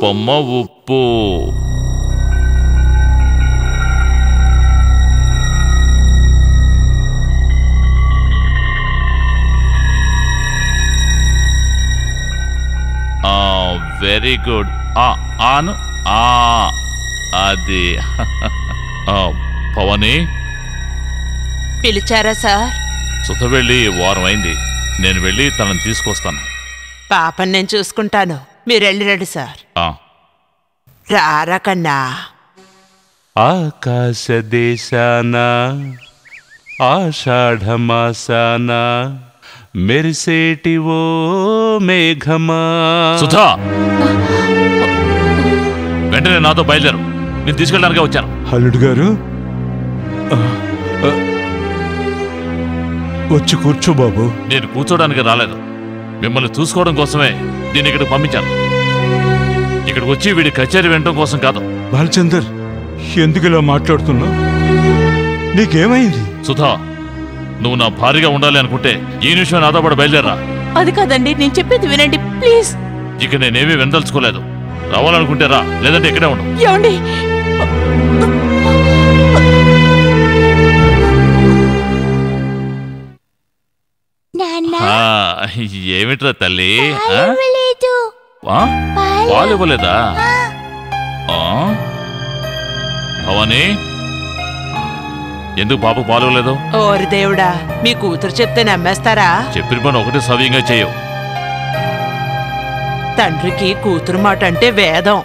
ఉప్పమ్మ ఉప్పు very good ఆను ఆ అది ఆ, పవని పిలిచారా సార్ సుత వెళ్ళి వారం అయింది నేను వెళ్ళి తనని తీసుకొస్తాను పాపని నేను చూసుకుంటాను మీరు వెళ్ళిరండి సార్ ఆ. రారా కన్నా ఆకాశ దేశాన ఆషాఢమాసాన మెరిసేటి ఓ మేఘమా సుధా వెంటనే నాతో బయలుదేరు నేను తీసుకెళ్ళడానికే వచ్చాను అల్లుడు గారు ఆ, ఆ, వచ్చి కూర్చో బాబు నేను కూర్చోడానికి రాలేదు మిమ్మల్ని చూసుకోవడం కోసమే దీన్ని ఇక్కడికి పంపించాను ఇక్కడికి వచ్చి వీడి కచేరీ వినడం కోసం కాదు బాలచందర్ ఎందుకు ఇలా మాట్లాడుతున్నావు నీకేమైంది సుధా నువ్వు నా భారీగా ఉండాలి అనుకుంటే ఈ నిమిషం నాతో పాటు బయలుదేరా అది కాదండి నేను చెప్పేది వినండి ప్లీజ్ ఇక నేనేమీ వినదలుచుకోలేదు రావాలనుకుంటే రా లేదంటే ఇక్కడే ఉండు ఏమండి నాన్న ఆ, ఏమిట్రా తల్లి ఆ? లేదు ఆ? పాలు ఇవ్వలేదా ఆ? భవాని ఎందుకు పాపకు పాలు ఇవ్వలేదు ఓరి దేవుడా మీ కూతురు చెప్తే నమ్మేస్తారా చెప్పిన పని ఒకటి సవ్యంగా చేయవు తండ్రికి కూతురు మాట అంటే వేదం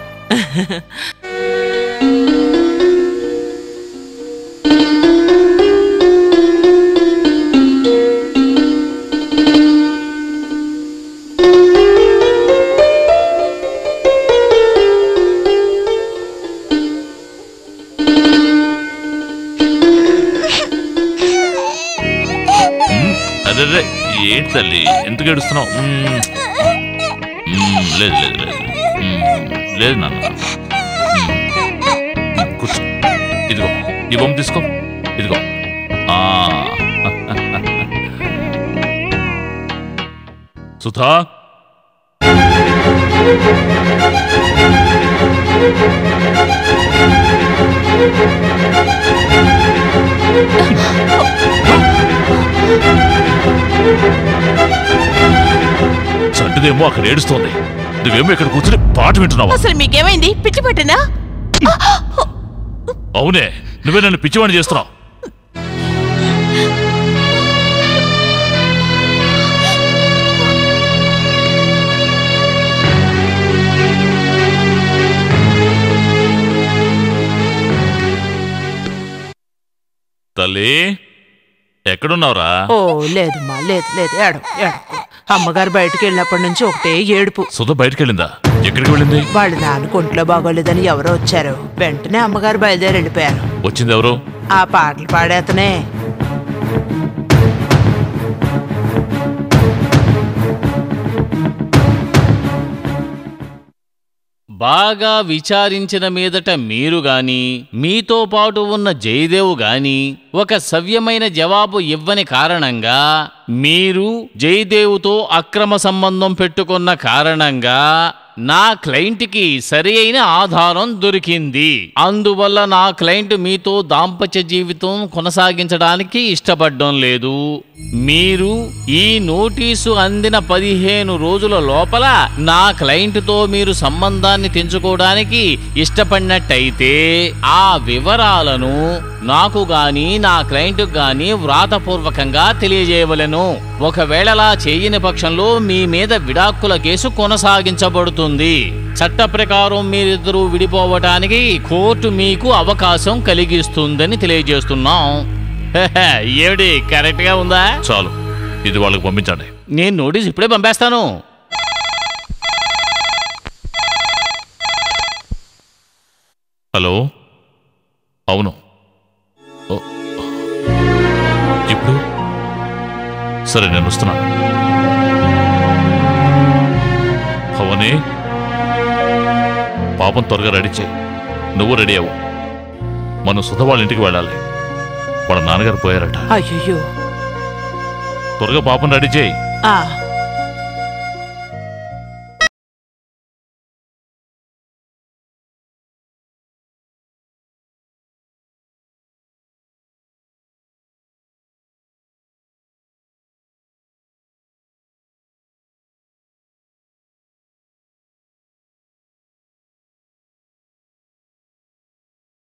ఉమ్, అదే అదే ఏంటి తల్లి ఎందుకు ఏడుస్తున్నావు ఉమ్, ఉమ్, లేదు లేదు లేదు ఉమ్, లేదు నాన్న ఉమ్, ఉమ్, కూర్చో ఇదిగో ఈ బొమ్మ తీసుకో ఇదిగో ఆ. సుధా చంటిదేమో అక్కడ ఏడుస్తోంది నువ్వేమో ఇక్కడ కూర్చుని పాట వింటున్నావా అసలు మీకేమైంది పిచ్చి పట్టినా అవునే నువ్వే నన్ను పిచ్చివాణి చేస్తున్నావు తల్లి ఎక్కడున్నావురా ఓ లేదమ్మా లేదు లేదు ఏడు ఏడకు అమ్మగారు బయటికి వెళ్ళినప్పటి నుంచి ఒకటే ఏడుపు సుధ బయటకెళ్ళిందా ఎక్కడికి వెళ్ళింది వాళ్ళ నాన్న ఒంట్లో బాగోలేదని ఎవరో వచ్చారు వెంటనే అమ్మగారు బయలుదేరి వెళ్ళిపోయారు వచ్చింది ఎవరు ఆ పాటలు పాడేతనే బాగా విచారించిన మీదట మీరు గాని మీతో పాటు ఉన్న జయదేవ్ గాని ఒక సవ్యమైన జవాబు ఇవ్వని కారణంగా మీరు జయదేవుతో అక్రమ సంబంధం పెట్టుకున్న కారణంగా నా క్లయింట్కి సరి అయిన ఆధారం దొరికింది అందువల్ల నా క్లయింట్ మీతో దాంపత్య జీవితం కొనసాగించడానికి ఇష్టపడడం లేదు మీరు ఈ నోటీసు అందిన పదిహేను రోజుల లోపల నా క్లయింట్తో మీరు సంబంధాన్ని తెంచుకోవడానికి ఇష్టపడినట్టయితే ఆ వివరాలను నాకు గాని నా క్లయింట్ గాని వ్రాతపూర్వకంగా తెలియజేయవలెను ఒకవేళ అలా చేయని పక్షంలో మీ మీద విడాకుల కేసు కొనసాగించబడుతుంది చట్ట ప్రకారం మీరిద్దరూ విడిపోవటానికి కోర్టు మీకు అవకాశం కలిగిస్తుందని తెలియజేస్తున్నాం హెహె, ఏమిటి కరెక్ట్ గా ఉందా చాలు ఇది వాళ్ళకి పంపించండి నేను నోటీస్ ఇప్పుడే పంపేస్తాను హలో అవును ఓ. ఇప్పుడు సరే నేను వస్తున్నాను భవని పాపం త్వరగా రెడీ చేయి నువ్వు రెడీ అవ్వు మనం సుధ వాళ్ళ ఇంటికి వెళ్ళాలి వాళ్ళ నాన్నగారు పోయారట అయ్యో త్వరగా పాపం రెడీ చేయి ఆ